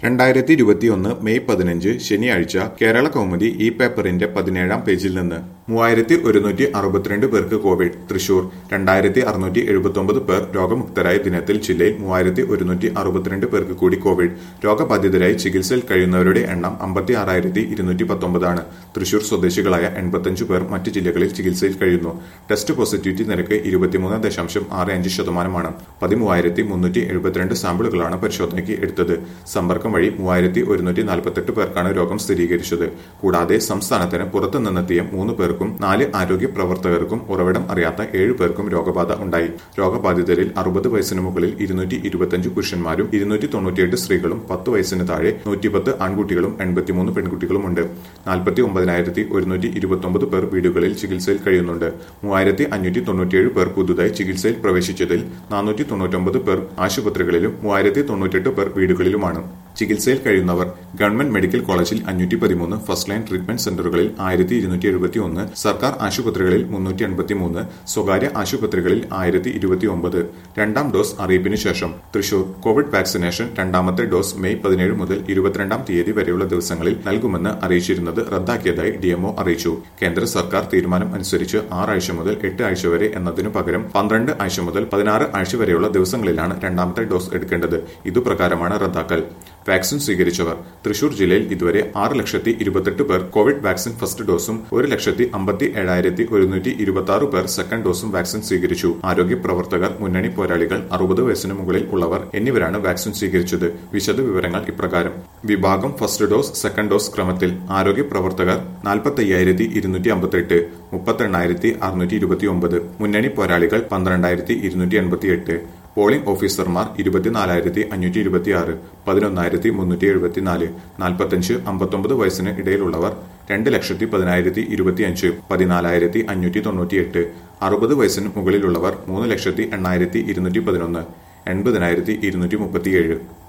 രണ്ടായിരത്തി ഇരുപത്തിയൊന്ന് മെയ് പതിനഞ്ച് ശനിയാഴ്ച കേരള കൗമുദി ഈ പേപ്പറിന്റെ പതിനേഴാം പേജിൽ നിന്ന് മൂവായിരത്തി ഒരുന്നൂറ്റി അറുപത്തിരണ്ട് പേർക്ക് കോവിഡ് തൃശൂർ രണ്ടായിരത്തി അറുന്നൂറ്റി എഴുപത്തൊമ്പത് പേർ രോഗമുക്തരായ ദിനത്തിൽ ജില്ലയിൽ മൂവായിരത്തി ഒരുന്നൂറ്റി അറുപത്തിരണ്ട് പേർക്ക് കൂടി കോവിഡ് രോഗബാധിതരായി ചികിത്സയിൽ കഴിയുന്നവരുടെ എണ്ണം അമ്പത്തി ആറായിരത്തി ഇരുന്നൂറ്റി പത്തൊമ്പതാണ് തൃശൂർ സ്വദേശികളായ എൺപത്തഞ്ച് പേർ മറ്റ് ജില്ലകളിൽ ചികിത്സയിൽ കഴിയുന്നു ടെസ്റ്റ് പോസിറ്റിവിറ്റി നിരക്ക് ഇരുപത്തിമൂന്ന് ദശാംശം ആറ് അഞ്ച് ശതമാനമാണ് പതിമൂവായിരത്തി മുന്നൂറ്റി എഴുപത്തിരണ്ട് സാമ്പിളുകളാണ് പരിശോധനയ്ക്ക് എടുത്തത് സമ്പർക്കം വഴി മൂവായിരത്തി ഒരുന്നൂറ്റി നാൽപ്പത്തെട്ട് പേർക്കാണ് രോഗം സ്ഥിരീകരിച്ചത് കൂടാതെ സംസ്ഥാനത്തിന് പുറത്തു നിന്നെത്തിയ മൂന്ന് പേർക്കും നാല് ആരോഗ്യ പ്രവർത്തകർക്കും ഉറവിടം അറിയാത്ത ഏഴ് പേർക്കും രോഗബാധ ഉണ്ടായി രോഗബാധിതരിൽ അറുപത് വയസ്സിന് മുകളിൽ ഇരുന്നൂറ്റി ഇരുപത്തിയഞ്ച് പുരുഷന്മാരും ഇരുന്നൂറ്റി തൊണ്ണൂറ്റിയെട്ട് സ്ത്രീകളും പത്ത് വയസ്സിന് താഴെ നൂറ്റിപ്പത്ത് ആൺകുട്ടികളും എൺപത്തിമൂന്ന് പെൺകുട്ടികളുമുണ്ട് നാൽപ്പത്തി ഒമ്പതിനായിരത്തി ഒരുന്നൂറ്റി ഇരുപത്തൊമ്പത് പേർ വീടുകളിൽ ചികിത്സയിൽ കഴിയുന്നുണ്ട് മൂവായിരത്തി അഞ്ഞൂറ്റി തൊണ്ണൂറ്റിയേഴ് പേർ പുതുതായി ചികിത്സയിൽ പ്രവേശിച്ചതിൽ നാനൂറ്റി തൊണ്ണൂറ്റൊമ്പത് പേർ ആശുപത്രികളിലും മൂവായിരത്തി തൊണ്ണൂറ്റെട്ട് പേർ വീടുകളിലുമാണ് ചികിത്സയിൽ കഴിയുന്നവർ ഗവൺമെന്റ് മെഡിക്കൽ കോളേജിൽ അഞ്ഞൂറ്റി പതിമൂന്ന് ഫസ്റ്റ് ലൈൻ ട്രീറ്റ്മെന്റ് സെന്ററുകളിൽ ആയിരത്തി ഇരുന്നൂറ്റി എഴുപത്തി ഒന്ന് സർക്കാർ ആശുപത്രികളിൽ മുന്നൂറ്റി എൺപത്തി മൂന്ന് സ്വകാര്യ ആശുപത്രികളിൽ ആയിരത്തി ഇരുപത്തി ഒമ്പത് രണ്ടാം ഡോസ് അറിയിപ്പിന് ശേഷം തൃശൂർ കോവിഡ് വാക്സിനേഷൻ രണ്ടാമത്തെ ഡോസ് മെയ് പതിനേഴ് മുതൽ ഇരുപത്തിരണ്ടാം തീയതി വരെയുള്ള ദിവസങ്ങളിൽ നൽകുമെന്ന് അറിയിച്ചിരുന്നത് റദ്ദാക്കിയതായി ഡിഎംഒ അറിയിച്ചു കേന്ദ്ര സർക്കാർ തീരുമാനം അനുസരിച്ച് ആറാഴ്ച മുതൽ എട്ട് ആഴ്ച വരെ എന്നതിനു പകരം പന്ത്രണ്ട് ആഴ്ച മുതൽ പതിനാറ് ആഴ്ച വരെയുള്ള ദിവസങ്ങളിലാണ് രണ്ടാമത്തെ ഡോസ് എടുക്കേണ്ടത് ഇതുപ്രകാരമാണ് റദ്ദാക്കൽ വാക്സിൻ സ്വീകരിച്ചവർ തൃശൂർ ജില്ലയിൽ ഇതുവരെ ആറ് ലക്ഷത്തി ഇരുപത്തെട്ട് പേർ കോവിഡ് വാക്സിൻ ഫസ്റ്റ് ഡോസും ഒരു ലക്ഷത്തി അമ്പത്തി ഏഴായിരത്തി ഒരുന്നൂറ്റി ഇരുപത്തി ആറ് പേർ സെക്കൻഡ് ഡോസും വാക്സിൻ സ്വീകരിച്ചു ആരോഗ്യ പ്രവർത്തകർ മുന്നണി പോരാളികൾ അറുപത് വയസ്സിന് മുകളിൽ ഉള്ളവർ എന്നിവരാണ് വാക്സിൻ സ്വീകരിച്ചത് വിശദ വിവരങ്ങൾ ഇപ്രകാരം വിഭാഗം ഫസ്റ്റ് ഡോസ് സെക്കൻഡ് ഡോസ് ക്രമത്തിൽ ആരോഗ്യ പ്രവർത്തകർ നാൽപ്പത്തി അയ്യായിരത്തി ഇരുന്നൂറ്റി അമ്പത്തെട്ട് മുപ്പത്തെണ്ണായിരത്തി അറുന്നൂറ്റി ഇരുപത്തി ഒമ്പത് മുന്നണി പോരാളികൾ പന്ത്രണ്ടായിരത്തി ഇരുന്നൂറ്റി എൺപത്തി എട്ട് പോളിംഗ് ഓഫീസർമാർ ഇരുപത്തിനാലായിരത്തി അഞ്ഞൂറ്റി ഇരുപത്തിയാറ് പതിനൊന്നായിരത്തി മുന്നൂറ്റി എഴുപത്തിനാല് നാൽപ്പത്തഞ്ച് അമ്പത്തൊമ്പത് വയസ്സിന് ഇടയിലുള്ളവർ രണ്ട് ലക്ഷത്തി പതിനായിരത്തി ഇരുപത്തിയഞ്ച് പതിനാലായിരത്തി അഞ്ഞൂറ്റി തൊണ്ണൂറ്റിയെട്ട് അറുപത് വയസ്സിന് മുകളിലുള്ളവർ മൂന്ന് ലക്ഷത്തി എണ്ണായിരത്തി ഇരുന്നൂറ്റി പതിനൊന്ന് എൺപതിനായിരത്തി ഇരുന്നൂറ്റി മുപ്പത്തിയേഴ്